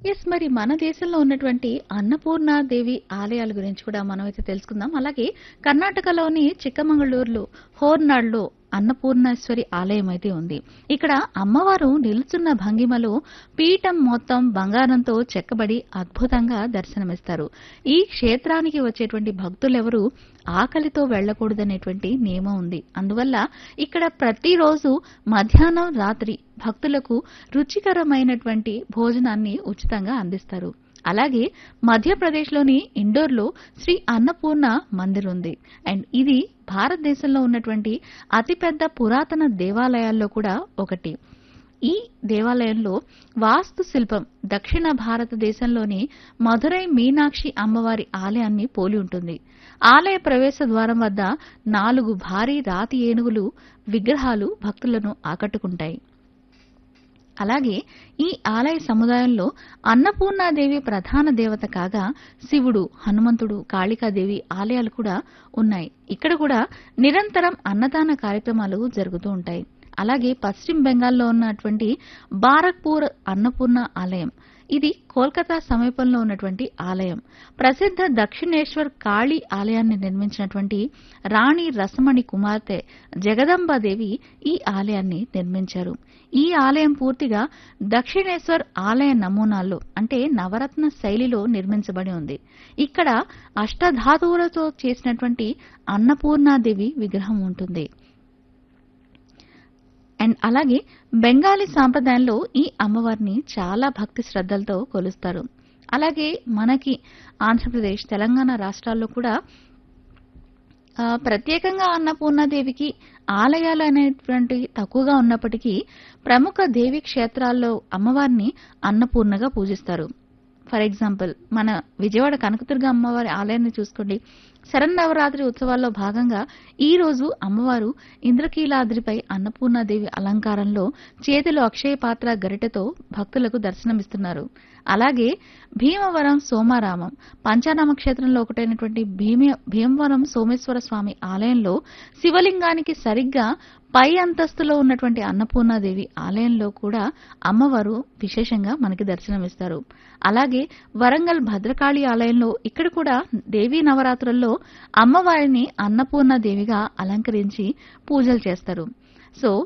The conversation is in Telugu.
ఎస్ మరి మన దేశంలో ఉన్నటువంటి అన్నపూర్ణాదేవి ఆలయాల గురించి కూడా మనం అయితే తెలుసుకుందాం అలాగే కర్ణాటకలోని చిక్కమంగళూరులో హోర్నాడ్లో అన్నపూర్ణేశ్వరి ఆలయం అయితే ఉంది ఇక్కడ అమ్మవారు నిలుచున్న భంగిమలో పీఠం మొత్తం బంగారంతో చెక్కబడి అద్భుతంగా దర్శనమిస్తారు ఈ క్షేత్రానికి వచ్చేటువంటి భక్తులెవరూ ఆకలితో వెళ్లకూడదనేటువంటి నియమం ఉంది అందువల్ల ఇక్కడ ప్రతిరోజు మధ్యాహ్నం రాత్రి భక్తులకు రుచికరమైనటువంటి భోజనాన్ని ఉచితంగా అందిస్తారు అలాగే మధ్యప్రదేశ్లోని ఇండోర్లో శ్రీ అన్నపూర్ణ మందిర్ ఉంది అండ్ ఇది భారతదేశంలో ఉన్నటువంటి అతిపెద్ద పురాతన దేవాలయాల్లో కూడా ఒకటి ఈ దేవాలయంలో వాస్తు శిల్పం దక్షిణ భారతదేశంలోని మధురై మీనాక్షి అమ్మవారి ఆలయాన్ని పోలి ఉంటుంది ఆలయ ప్రవేశ ద్వారం వద్ద నాలుగు భారీ రాతి ఏనుగులు విగ్రహాలు భక్తులను ఆకట్టుకుంటాయి అలాగే ఈ ఆలయ సముదాయంలో అన్నపూర్ణాదేవి ప్రధాన దేవత కాగా శివుడు హనుమంతుడు కాళికాదేవి ఆలయాలు కూడా ఉన్నాయి ఇక్కడ కూడా నిరంతరం అన్నదాన కార్యక్రమాలు జరుగుతూ ఉంటాయి అలాగే పశ్చిమ బెంగాల్లో ఉన్నటువంటి బారక్పూర్ అన్నపూర్ణ ఆలయం ఇది కోల్కతా సమీపంలో ఉన్నటువంటి ఆలయం ప్రసిద్ధ దక్షిణేశ్వర్ కాళీ ఆలయాన్ని నిర్మించినటువంటి రాణి రసమణి కుమార్తె జగదంబాదేవి ఈ ఆలయాన్ని నిర్మించారు ఈ ఆలయం పూర్తిగా దక్షిణేశ్వర్ ఆలయ నమూనాల్లో అంటే నవరత్న శైలిలో నిర్మించబడి ఉంది ఇక్కడ అష్టధాతువులతో చేసినటువంటి అన్నపూర్ణాదేవి విగ్రహం ఉంటుంది అండ్ అలాగే బెంగాలీ సాంప్రదాయంలో ఈ అమ్మవారిని చాలా భక్తి శ్రద్ధలతో కొలుస్తారు అలాగే మనకి ఆంధ్రప్రదేశ్ తెలంగాణ రాష్ట్రాల్లో కూడా ఆ, ప్రత్యేకంగా అన్నపూర్ణాదేవికి ఆలయాలు అనేటువంటి తక్కువగా ఉన్నప్పటికీ ప్రముఖ దేవి క్షేత్రాల్లో అమ్మవారిని అన్నపూర్ణగా పూజిస్తారు ఫర్ ఎగ్జాంపుల్ మన విజయవాడ కనకదుర్గ అమ్మవారి ఆలయాన్ని చూసుకోండి శరన్నవరాత్రి ఉత్సవాల్లో భాగంగా ఈ రోజు అమ్మవారు ఇంద్రకీలాద్రిపై అన్నపూర్ణాదేవి అలంకారంలో చేతిలో అక్షయ పాత్ర గరిటెతో భక్తులకు దర్శనమిస్తున్నారు అలాగే భీమవరం సోమారామం పంచానామ క్షేత్రంలో ఒకటైనటువంటి భీమ భీమవరం సోమేశ్వర స్వామి ఆలయంలో శివలింగానికి సరిగ్గా పై అంతస్తులో ఉన్నటువంటి అన్నపూర్ణాదేవి ఆలయంలో కూడా అమ్మవారు విశేషంగా మనకి దర్శనమిస్తారు అలాగే వరంగల్ భద్రకాళి ఆలయంలో ఇక్కడ కూడా దేవీ నవరాత్రుల్లో అమ్మవారిని అన్నపూర్ణ దేవిగా అలంకరించి పూజలు చేస్తారు సో